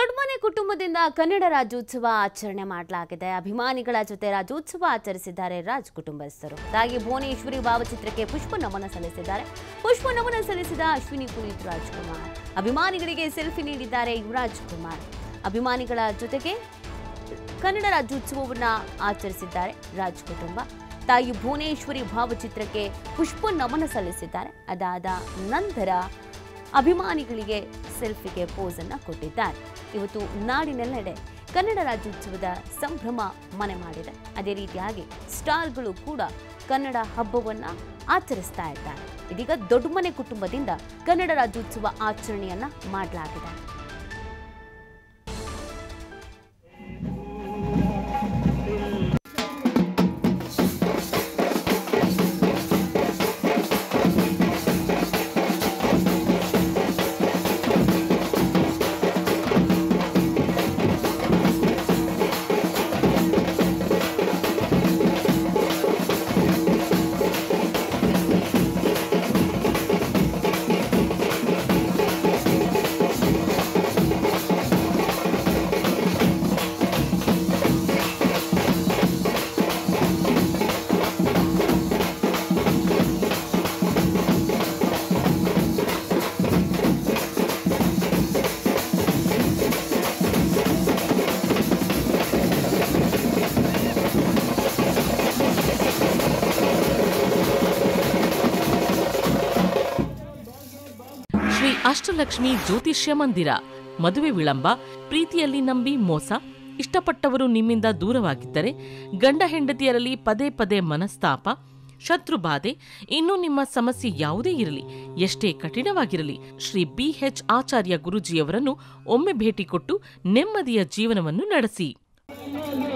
ದೊಡ್ಡಮನೆ ಕುಟುಂಬದಿಂದ ಕನ್ನಡ ರಾಜ್ಯೋತ್ಸವ ಆಚರಣೆ ಮಾಡಲಾಗಿದೆ ಅಭಿಮಾನಿಗಳ ಜೊತೆ ರಾಜ್ಯೋತ್ಸವ ಆಚರಿಸಿದ್ದಾರೆ ರಾಜ್ ಕುಟುಂಬಸ್ಥರು ತಾಯಿ ಭುವನೇಶ್ವರಿ ಭಾವಚಿತ್ರಕ್ಕೆ ಪುಷ್ಪ ನಮನ ಸಲ್ಲಿಸಿದ್ದಾರೆ ಪುಷ್ಪ ನಮನ ಸಲ್ಲಿಸಿದ ಅಶ್ವಿನಿ ಪುನೀತ್ ರಾಜ್ಕುಮಾರ್ ಅಭಿಮಾನಿಗಳಿಗೆ ಸೆಲ್ಫಿ ನೀಡಿದ್ದಾರೆ ಯುವರಾಜ್ ಕುಮಾರ್ ಅಭಿಮಾನಿಗಳ ಜೊತೆಗೆ ಕನ್ನಡ ರಾಜ್ಯೋತ್ಸವವನ್ನ ಆಚರಿಸಿದ್ದಾರೆ ರಾಜ್ ಕುಟುಂಬ ತಾಯಿ ಭುವನೇಶ್ವರಿ ಭಾವಚಿತ್ರಕ್ಕೆ ಪುಷ್ಪ ನಮನ ಸಲ್ಲಿಸಿದ್ದಾರೆ ಅದಾದ ನಂತರ ಅಭಿಮಾನಿಗಳಿಗೆ ಸೆಲ್ಫಿಗೆ ಪೋಸ್ ಅನ್ನ ಕೊಟ್ಟಿದ್ದಾರೆ ಇವತ್ತು ನಾಡಿನೆಲ್ಲೆಡೆ ಕನ್ನಡ ರಾಜ್ಯೋತ್ಸವದ ಸಂಭ್ರಮ ಮನೆ ಮಾಡಿದೆ ಅದೇ ರೀತಿಯಾಗಿ ಸ್ಟಾರ್ಗಳು ಕೂಡ ಕನ್ನಡ ಹಬ್ಬವನ್ನ ಆಚರಿಸ್ತಾ ಇದ್ದಾರೆ ಇದೀಗ ದೊಡ್ಡಮನೆ ಕುಟುಂಬದಿಂದ ಕನ್ನಡ ರಾಜ್ಯೋತ್ಸವ ಆಚರಣೆಯನ್ನ ಮಾಡಲಾಗಿದೆ ಶ್ರೀ ಅಷ್ಟಲಕ್ಷ್ಮಿ ಜ್ಯೋತಿಷ್ಯ ಮಂದಿರ ಮದುವೆ ವಿಳಂಬ ಪ್ರೀತಿಯಲ್ಲಿ ನಂಬಿ ಮೋಸ ಇಷ್ಟಪಟ್ಟವರು ನಿಮ್ಮಿಂದ ದೂರವಾಗಿದ್ದರೆ ಗಂಡ ಹೆಂಡತಿಯರಲ್ಲಿ ಪದೇ ಪದೇ ಮನಸ್ತಾಪ ಶತ್ರುಬಾಧೆ ಇನ್ನು ನಿಮ್ಮ ಸಮಸ್ಯೆ ಯಾವುದೇ ಇರಲಿ ಎಷ್ಟೇ ಕಠಿಣವಾಗಿರಲಿ ಶ್ರೀ ಬಿಎಚ್ ಆಚಾರ್ಯ ಗುರುಜಿಯವರನ್ನು ಒಮ್ಮೆ ಭೇಟಿ ಕೊಟ್ಟು ನೆಮ್ಮದಿಯ ಜೀವನವನ್ನು ನಡೆಸಿ